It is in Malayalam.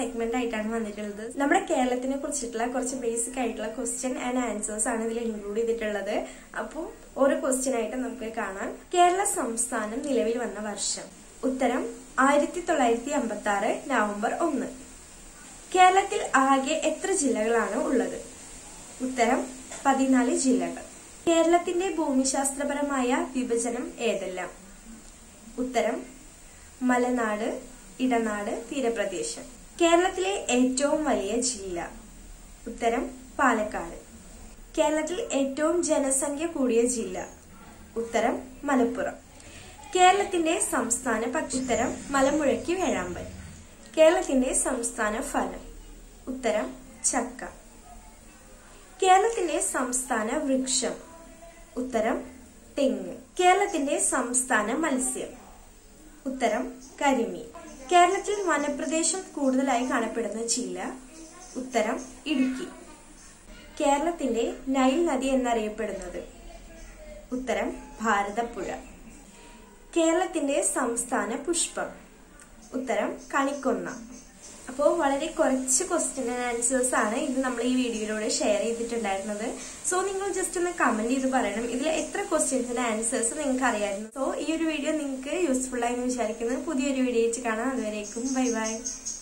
സെഗ്മെന്റ് ആയിട്ടാണ് വന്നിട്ടുള്ളത് നമ്മുടെ കേരളത്തിനെ കുറിച്ചിട്ടുള്ള കുറച്ച് ബേസിക് ആയിട്ടുള്ള ക്വസ്റ്റ്യൻ ആൻഡ് ആൻസേഴ്സ് ആണ് ഇതിൽ ഇൻക്ലൂഡ് ചെയ്തിട്ടുള്ളത് അപ്പോൾ ഓരോ ക്വസ്റ്റ്യൻ ആയിട്ട് നമുക്ക് കാണാം കേരള സംസ്ഥാനം നിലവിൽ വന്ന വർഷം ഉത്തരം ആയിരത്തി തൊള്ളായിരത്തി അമ്പത്തി ആറ് നവംബർ ഒന്ന് കേരളത്തിൽ ആകെ എത്ര ജില്ലകളാണ് ഉള്ളത് ഉത്തരം പതിനാല് ജില്ലകൾ കേരളത്തിന്റെ ഭൂമിശാസ്ത്രപരമായ വിഭജനം ഏതെല്ലാം ഉത്തരം മലനാട് ഇടനാട് തീരപ്രദേശം കേരളത്തിലെ ഏറ്റവും വലിയ ജില്ല ഉത്തരം പാലക്കാട് കേരളത്തിൽ ഏറ്റവും ജനസംഖ്യ കൂടിയ ജില്ല ഉത്തരം മലപ്പുറം കേരളത്തിന്റെ സംസ്ഥാന പക്ഷി ഉത്തരം മലമ്പുഴയ്ക്ക് വേഴാമ്പൽ കേരളത്തിന്റെ സംസ്ഥാന ഫലം ഉത്തരം ചക്ക കേരളത്തിന്റെ സംസ്ഥാന വൃക്ഷം ഉത്തരം തെങ്ങ് കേരളത്തിന്റെ സംസ്ഥാന മത്സ്യം ഉത്തരം കരിമീൻ കേരളത്തിൽ വനപ്രദേശം കൂടുതലായി കാണപ്പെടുന്ന ജില്ല ഉത്തരം ഇടുക്കി കേരളത്തിന്റെ നൈൽ നദി എന്നറിയപ്പെടുന്നത് ഉത്തരം ഭാരതപ്പുഴ കേരളത്തിന്റെ സംസ്ഥാന പുഷ്പം ഉത്തരം കണിക്കൊന്ന അപ്പോൾ വളരെ കുറച്ച് ക്വസ്റ്റ്യൻ ആൻഡ് ആൻസേഴ്സ് ആണ് ഇത് നമ്മൾ ഈ വീഡിയോയിലൂടെ ഷെയർ ചെയ്തിട്ടുണ്ടായിരുന്നത് സോ നിങ്ങൾ ജസ്റ്റ് ഒന്ന് കമന്റ് ചെയ്ത് പറയണം ഇതിൽ എത്ര ക്വസ്റ്റ്യൻസിന്റെ ആൻസേഴ്സ് നിങ്ങൾക്ക് അറിയായിരുന്നു സോ ഈ ഒരു വീഡിയോ നിങ്ങൾക്ക് യൂസ്ഫുൾ ആയി എന്ന് വിചാരിക്കുന്നത് പുതിയൊരു വീഡിയോ വെച്ച് കാണാം അതുവരേക്കും ബൈ ബൈ